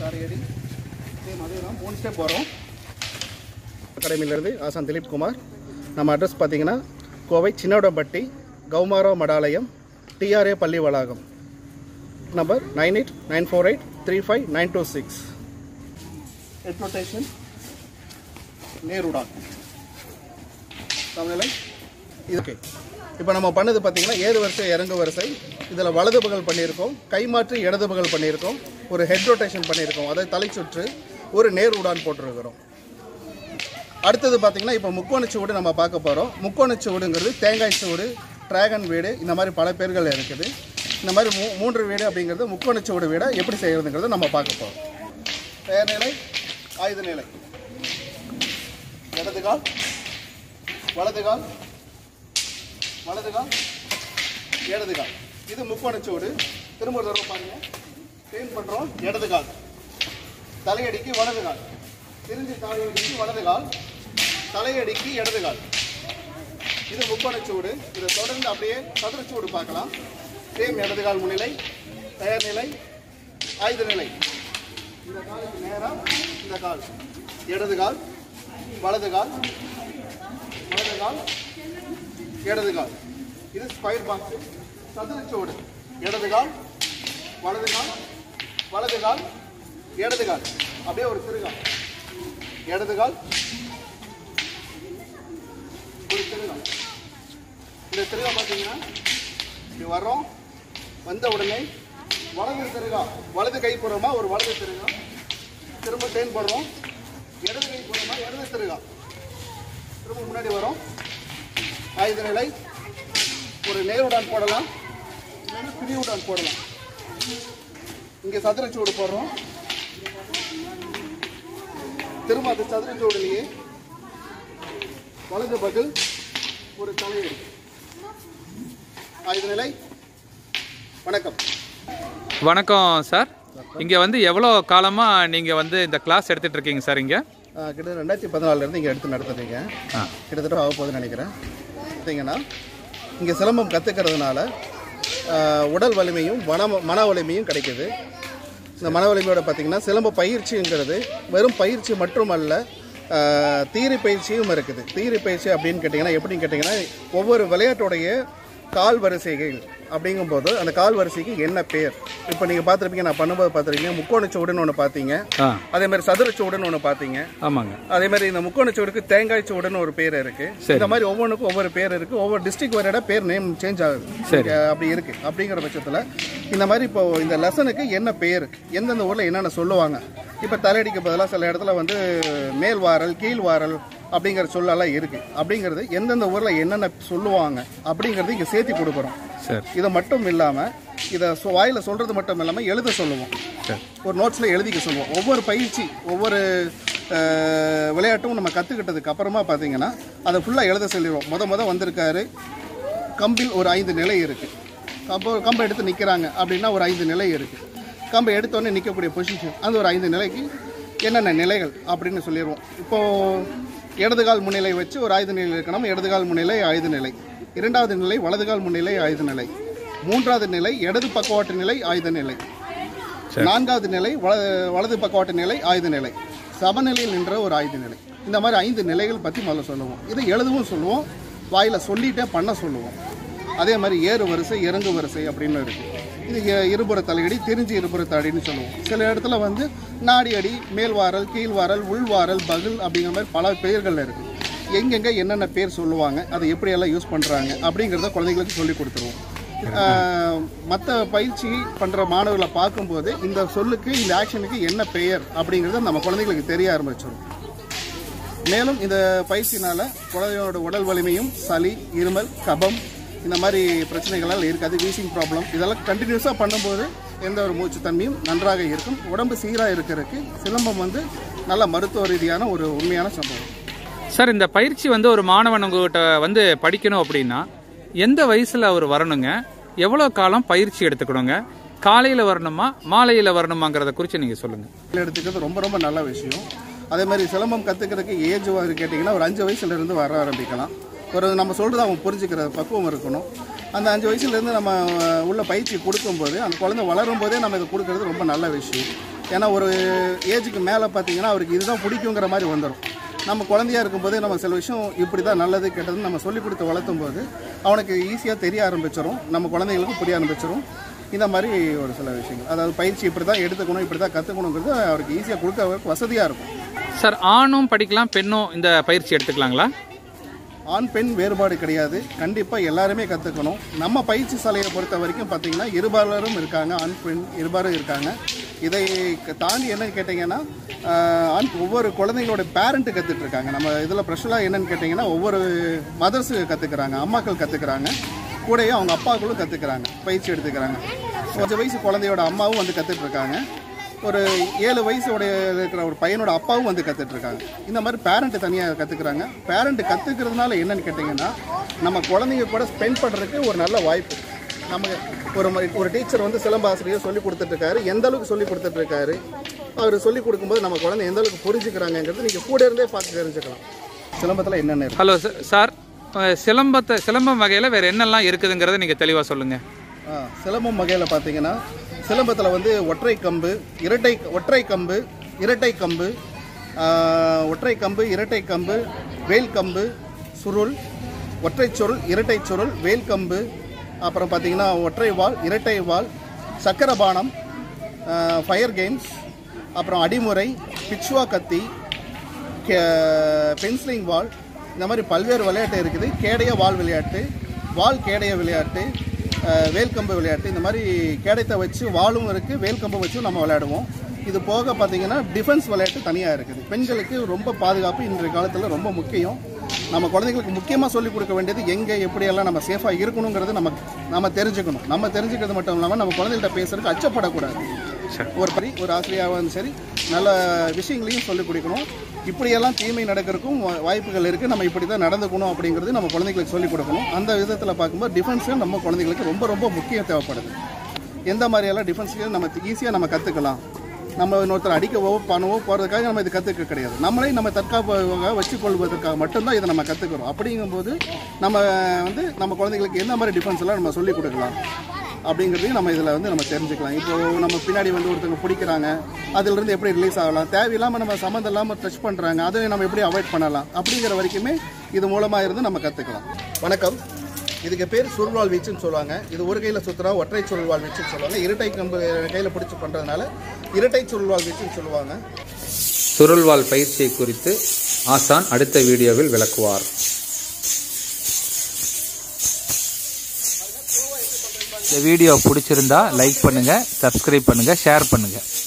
அரையடி same அதே தான் மூணு ஸ்டெப் வரும் அகாடமியிலேருந்து ஆசான் திலீப் குமார் நம்ம அட்ரஸ் பார்த்தீங்கன்னா கோவை சின்னோடம்பட்டி கௌமாரோ மடாலயம் டிஆர்ஏ பள்ளி வளாகம் number nine eight nine four eight three five nine two six head rotation நேருடான் தமிழில் இது ஓகே இப்போ நம்ம பண்ணது பார்த்தீங்கன்னா ஏறு வரிசை இறங்கு வரிசை இதில் வலது பகல் பண்ணியிருக்கோம் கை மாற்றி இடது பகல் பண்ணியிருக்கோம் ஒரு ஹெட் ரொட்டேஷன் பண்ணியிருக்கோம் அதாவது தலை சுற்று ஒரு நேர் உடான் போட்டிருக்கிறோம் அடுத்தது பார்த்தீங்கன்னா இப்போ முக்கோண சுவடு நம்ம பார்க்க போகிறோம் முக்கோண சுவடுங்கிறது தேங்காய் சுவடு டிராகன் வீடு இந்த மாதிரி பல பேர்கள் இருக்குது இந்த மாதிரி மூ மூன்று வீடு அப்படிங்கிறது முக்கோண சுவடு வீடை எப்படி செய்கிறதுங்கிறத நம்ம பார்க்க போகிறோம் பெயர் நிலை ஆயுத நிலை இடது கால் வலது கால் வலது கால் இடது கால் இது முக்கோண சுவடு திரும்ப ஒரு தடவை பாருங்க ட்ரெயின் பண்ணுறோம் இடது கால் தலையடிக்கு வலது கால் திரும்பி தலையடிக்கு வலது கால் தலையடிக்கு இடது கால் இது முக்கோணச்சூடு இதை தொடர்ந்து அப்படியே சதுரச்சூடு பார்க்கலாம் சேம் இடது கால் முன்னிலை தயார் நிலை ஆயுத நிலை இந்த காலுக்கு நேராக இந்த கால் இடது கால் வலது கால் வலது கால் இடது கால் இது ஸ்கொயர் பாக்ஸ் சதுரச்சூடு இடது கால் வலது கால் வலது கால் இடது கால் அப்படியே ஒரு திருகால் இடது கால் ஒரு திருகால் இந்த திருகா பார்த்தீங்கன்னா இப்படி வர்றோம் வந்த உடனே வலது திருகா வலது கை புறமா ஒரு வலது திருகா திரும்ப டேன் போடுறோம் இடது கை புறமா இடது திருகா திரும்ப முன்னாடி வரோம் ஆயுத நிலை ஒரு நேருடான் போடலாம் இல்லைன்னா பிரிவுடான் போடலாம் இங்கே சதுரச்சூடு போடுறோம் திரும்ப அந்த சதுரச்சூடுலேயே வலது பகல் ஒரு தலையடி ஆயுத நிலை வணக்கம் வணக்கம் சார் இங்கே வந்து எவ்வளோ காலமாக நீங்கள் வந்து இந்த கிளாஸ் எடுத்துகிட்டு இருக்கீங்க சார் இங்கே ஆ, கிட்டத்தட்ட ரெண்டாயிரத்தி பதினாலிருந்து இங்கே எடுத்து நடத்துறீங்க ஆ கிட்டத்தட்ட ஆக போகுதுன்னு நினைக்கிறேன் பார்த்தீங்கன்னா இங்கே சிலம்பம் கற்றுக்கிறதுனால உடல் வலிமையும் மன மன வலிமையும் கிடைக்குது இந்த மன வலிமையோட பார்த்தீங்கன்னா சிலம்ப பயிற்சிங்கிறது வெறும் பயிற்சி மட்டுமல்ல ஆ, தீரி பயிற்சியும் இருக்குது தீரி பயிற்சி அப்படின்னு கேட்டிங்கன்னா எப்படின்னு கேட்டிங்கன்னா ஒவ்வொரு விளையாட்டுடைய கால் வரிசைகள் அப்படிங்கும்போது அந்த கால் வரிசைக்கு என்ன பேர் இப்போ நீங்கள் பார்த்துருப்பீங்க நான் பண்ணும்போது பார்த்துருக்கீங்க முக்கோணச்சூடுன்னு ஒன்று பார்த்தீங்க ஆ அதே மாதிரி சதுரச்சூடுன்னு ஒன்று பார்த்தீங்க ஆமாங்க அதே மாதிரி இந்த முக்கோணச்சூடுக்கு தேங்காய் சூடுன்னு ஒரு பேர் இருக்கு இந்த மாதிரி ஒவ்வொன்றுக்கும் ஒவ்வொரு பேர் இருக்கு ஒவ்வொரு டிஸ்ட்ரிக்ட் வரையிட பேர் நேம் சேஞ்ச் ஆகுது சரி. இங்க அப்படி இருக்கு அப்படிங்கிற பட்சத்தில் இந்த மாதிரி இப்போ இந்த லெசனுக்கு என்ன பேர் எந்தெந்த ஊரில் என்னென்ன சொல்லுவாங்க இப்போ தலையடிக்கு பதிலாக சில இடத்துல வந்து மேல் வாரல் கீழ் வாரல் அப்படிங்கிற சொல்லெல்லாம் இருக்கு அப்படிங்கிறது எந்தெந்த ஊரில் என்னென்ன சொல்லுவாங்க அப்படிங்கிறது இங்கே சேர்த்து கொடுக்குறோம் சரி இதை மட்டும் இல்லாமல் இதை சொ- வாயில சொல்கிறது மட்டும் இல்லாமல் எழுத சொல்லுவோம் சரி ஒரு நோட்ஸில் எழுதிக்க சொல்லுவோம் ஒவ்வொரு பயிற்சி ஒவ்வொரு அஹ், விளையாட்டும் நம்ம கற்றுக்கிட்டதுக்கு அப்புறமா பார்த்தீங்கன்னா அதை ஃபுல்லாக எழுத சொல்லிடுவோம் முத முத வந்திருக்காரு கம்பில் ஒரு ஐந்து நிலை இருக்குது கம்பை கம்பை எடுத்து நிற்கிறாங்க அப்படின்னா ஒரு ஐந்து நிலை இருக்குது கம்பை எடுத்தோடனே நிற்கக்கூடிய பொசிஷன் அந்த ஒரு ஐந்து நிலைக்கு என்னென்ன நிலைகள் அப்படின்னு சொல்லிடுவோம் இப்போது இடதுகால் முன்னிலை வச்சு ஒரு ஆயுத நிலை இருக்கணும் இடதுகால் முன்னிலை ஆயுத நிலை இரண்டாவது நிலை வலதுகால் முன்னிலை ஆயுத நிலை மூன்றாவது நிலை இடது பக்கவாட்டு நிலை ஆயுத நிலை நான்காவது நிலை வல- வலது பக்கவாட்டு நிலை ஆயுத நிலை சமநிலையில் நின்ற ஒரு ஆயுத நிலை இந்த மாதிரி ஐந்து நிலைகள் பற்றி முதல்ல சொல்லுவோம் இதை எழுதவும் சொல்லுவோம் வாயில் சொல்லிட்டே பண்ண சொல்லுவோம் அதே மாதிரி ஏறு வரிசை இறங்கு வரிசை அப்படின்னு இருக்குது இது இ- இருபுற தலையடி திரிஞ்சு இருபுற தடின்னு சொல்லுவோம் சில இடத்துல வந்து நாடி அடி மேல்வாரல் கீழ்வாரல் உள்வாரல் பகுல் அப்படிங்கிற மாதிரி பல பெயர்கள் இருக்குது எங்கெங்கே என்னென்ன பேர் சொல்லுவாங்க அதை எப்படியெல்லாம் யூஸ் பண்ணுறாங்க அப்படிங்கிறத குழந்தைங்களுக்கு சொல்லி கொடுத்துருவோம் மற்ற பயிற்சி பண்ணுற மாணவர்களை பார்க்கும்போது இந்த சொல்லுக்கு இந்த ஆக்ஷனுக்கு என்ன பெயர் அப்படிங்கிறத நம்ம குழந்தைங்களுக்கு தெரிய ஆரம்பிச்சிடும் மேலும் இந்த பயிற்சினால குழந்தையோட உடல் வலிமையும் சளி இருமல் கபம் இந்த மாதிரி பிரச்சனைகளால் இருக்காது வீசிங் ப்ராப்ளம் இதெல்லாம் கண்டினியூஸாக பண்ணும்போது எந்த ஒரு மூச்சு தன்மையும் நன்றாக இருக்கும் உடம்பு சீராக இருக்கிறதுக்கு சிலம்பம் வந்து நல்ல மருத்துவ ரீதியான ஒரு உண்மையான சம்பவம் சார் இந்த பயிற்சி வந்து ஒரு மாணவன் உங்ககிட்ட வந்து படிக்கணும் அப்படின்னா எந்த வயசில் அவர் வரணுங்க எவ்வளோ காலம் பயிற்சி எடுத்துக்கணுங்க காலையில் வரணுமா மாலையில் வரணுமாங்கிறத குறித்து நீங்கள் சொல்லுங்கள் எடுத்துக்கிறது ரொம்ப ரொம்ப நல்ல விஷயம் அதே மாதிரி சிலம்பம் கற்றுக்கிறதுக்கு ஏஜ் கேட்டிங்கன்னா ஒரு அஞ்சு வயசுலேருந்து வர ஆரம்பிக்கலாம் ஒரு நம்ம சொல்கிறது அவன் புரிஞ்சுக்கிற பக்குவம் இருக்கணும் அந்த அஞ்சு வயசுலேருந்து நம்ம அஹ், உள்ள பயிற்சி கொடுக்கும்போது அந்த குழந்தை வளரும் போதே நம்ம இதை கொடுக்கறது ரொம்ப நல்ல விஷயம் ஏன்னா ஒரு ஏஜுக்கு மேலே பார்த்தீங்கன்னா அவருக்கு இதுதான் பிடிக்குங்கிற மாதிரி வந்துடும் நம்ம குழந்தையா இருக்கும்போதே நம்ம சில விஷயம் இப்படி தான் நல்லது கெட்டதுன்னு நம்ம சொல்லி கொடுத்து வளர்த்தும் போது அவனுக்கு ஈஸியாக தெரிய ஆரம்பிச்சிடும் நம்ம குழந்தைகளுக்கும் புரிய ஆரம்பிச்சிடும் இந்த மாதிரி ஒரு சில விஷயங்கள் அதாவது பயிற்சி இப்படி தான் எடுத்துக்கணும் இப்படி தான் கற்றுக்கணுங்கிறது அவருக்கு ஈஸியாக கொடுக்க அவருக்கு வசதியாக இருக்கும் சார் ஆணும் படிக்கலாம் பெண்ணும் இந்த பயிற்சி எடுத்துக்கலாங்களா ஆண் பெண் வேறுபாடு கிடையாது கண்டிப்பாக எல்லாருமே கற்றுக்கணும் நம்ம பயிற்சி சாலையை பொறுத்த வரைக்கும் பார்த்தீங்கன்னா இருபாலரும் இருக்காங்க ஆண் பெண் இருபாலும் இருக்காங்க இதை க- தாண்டி என்னன்னு கேட்டிங்கன்னா ஆஹ், ஆண் ஒவ்வொரு குழந்தைங்களோட பேரண்ட்டு கற்றுட்டு இருக்காங்க நம்ம இதில் ப்ரெஷலாக என்னன்னு கேட்டிங்கன்னா ஒவ்வொரு மதர்ஸு கற்றுக்குறாங்க அம்மாக்கள் கற்றுக்குறாங்க கூடயே அவங்க அப்பாக்களும் கற்றுக்குறாங்க பயிற்சி எடுத்துக்கிறாங்க கொஞ்சம் வயசு குழந்தையோட அம்மாவும் வந்து கற்றுட்டு இருக்காங்க ஒரு ஏழு வயசு உடைய இருக்கிற ஒரு பையனோட அப்பாவும் வந்து கற்றுட்டு இருக்காங்க இந்த மாதிரி பேரண்ட்டு தனியாக கற்றுக்குறாங்க பேரண்ட் கற்றுக்கிறதுனால என்னன்னு கேட்டிங்கன்னா நம்ம குழந்தைங்க கூட ஸ்பெண்ட் பண்ணுறதுக்கு ஒரு நல்ல வாய்ப்பு நம்ம ஒரு மாதிரி ஒரு டீச்சர் வந்து சிலம்பாசிரியர் சொல்லி கொடுத்துட்ருக்காரு எந்த அளவுக்கு சொல்லி கொடுத்துட்ருக்காரு அவர் சொல்லி கொடுக்கும்போது நம்ம குழந்தை எந்த அளவுக்கு புரிஞ்சுக்கிறாங்கங்கிறது நீங்கள் கூட இருந்தே பார்த்து தெரிஞ்சுக்கலாம் சிலம்பத்தில் என்னென்ன இருக்கு ஹலோ சார் சார் அஹ், சிலம்பத்தை சிலம்பம் வகையில் வேறு என்னெல்லாம் இருக்குதுங்கிறத நீங்கள் தெளிவாக சொல்லுங்கள் ஆ, சிலம்பம் வகையில் பார்த்தீங்கன்னா சிலம்பத்தில் வந்து ஒற்றை கம்பு இரட்டை ஒற்றை கம்பு இரட்டை கம்பு ஆ, ஒற்றை கம்பு இரட்டை கம்பு வேல் கம்பு சுருள் ஒற்றை சுருள் இரட்டை சுருள் வேல் கம்பு அப்புறம் பார்த்தீங்கன்னா ஒற்றை வால் இரட்டை வால் சக்கரபானம் ஃபயர் கேம்ஸ் அப்புறம் அடிமுறை பிச்சுவா கத்தி பென்சிலிங் வால் இந்த மாதிரி பல்வேறு விளையாட்டு இருக்குது கேடைய வால் விளையாட்டு வால் கேடைய விளையாட்டு அஹ், வேல்கம்பு விளையாட்டு இந்த மாதிரி கேடயத்தை வச்சு வாலும் இருக்குது வேல்கம்பு வச்சும் நம்ம விளையாடுவோம் இது போக பார்த்தீங்கன்னா டிஃபென்ஸ் விளையாட்டு தனியாக இருக்குது பெண்களுக்கு ரொம்ப பாதுகாப்பு இன்றைய காலத்தில் ரொம்ப முக்கியம் நம்ம குழந்தைங்களுக்கு முக்கியமாக சொல்லிக் கொடுக்க வேண்டியது எங்கே எப்படியெல்லாம் நம்ம சேஃபாக இருக்கணுங்கிறது நம்ம நம்ம தெரிஞ்சுக்கணும் நம்ம தெரிஞ்சுக்கிறது மட்டும் இல்லாமல் நம்ம குழந்தைகிட்ட பேசுறதுக்கு அச்சப்படக்கூடாது சரி ஒரு படி ஒரு ஆசிரியராக வந்து சரி நல்ல விஷயங்களையும் சொல்லிக் கொடுக்கணும் இப்படியெல்லாம் தீமை நடக்கிறதுக்கும் வா- வாய்ப்புகள் இருக்குது நம்ம இப்படி தான் நடந்துக்கணும் அப்படிங்கிறது நம்ம குழந்தைங்களுக்கு சொல்லிக் கொடுக்கணும் அந்த விதத்தில் பார்க்கும்போது டிஃபென்ஸும் நம்ம குழந்தைங்களுக்கு ரொம்ப ரொம்ப முக்கியம் தேவைப்படுது எந்த மாதிரியெல்லாம் டிஃபென்ஸ்லையும் நம்ம ஈஸியாக நம்ம கற்றுக்கலாம் நம்ம இன்னொருத்தர் அடிக்கவோ பண்ணவோ போகிறதுக்காக நம்ம இது கற்றுக்க கிடையாது நம்மளே நம்ம தற்காப்பாக வச்சுக்கொள்வதற்காக மட்டும்தான் இதை நம்ம கற்றுக்கிறோம் அப்படிங்கும்போது நம்ம வந்து நம்ம குழந்தைங்களுக்கு என்ன மாதிரி டிஃபென்ஸ் எல்லாம் நம்ம சொல்லிக் கொடுக்கலாம் அப்படிங்கிறதையும் நம்ம இதில் வந்து நம்ம தெரிஞ்சுக்கலாம் இப்போ நம்ம பின்னாடி வந்து ஒருத்தவங்க பிடிக்கிறாங்க அதிலிருந்து எப்படி ரிலீஸ் ஆகலாம் தேவையில்லாமல் நம்ம சம்மந்தம் இல்லாமல் டச் பண்ணுறாங்க அதை நம்ம எப்படி அவாய்ட் பண்ணலாம் அப்படிங்கிற வரைக்குமே இது மூலமாக இருந்து நம்ம கற்றுக்கலாம் வணக்கம் இதுக்கு பேர் சுருள்வாள் வீச்சுன்னு சொல்லுவாங்க இது ஒரு கையில் சுற்றுறா ஒற்றை சுருள்வாள் வீச்சுன்னு சொல்லுவாங்க இரட்டை கம்பு கையில் பிடிச்சி பண்ணுறதுனால இரட்டை சுருள்வாள் வீச்சுன்னு சொல்லுவாங்க சுருள்வாள் பயிற்சியை குறித்து ஆசான் அடுத்த வீடியோவில் விளக்குவார் இந்த வீடியோ பிடிச்சிருந்தா லைக் பண்ணுங்க சப்ஸ்கிரைப் பண்ணுங்க ஷேர் பண்ணுங்க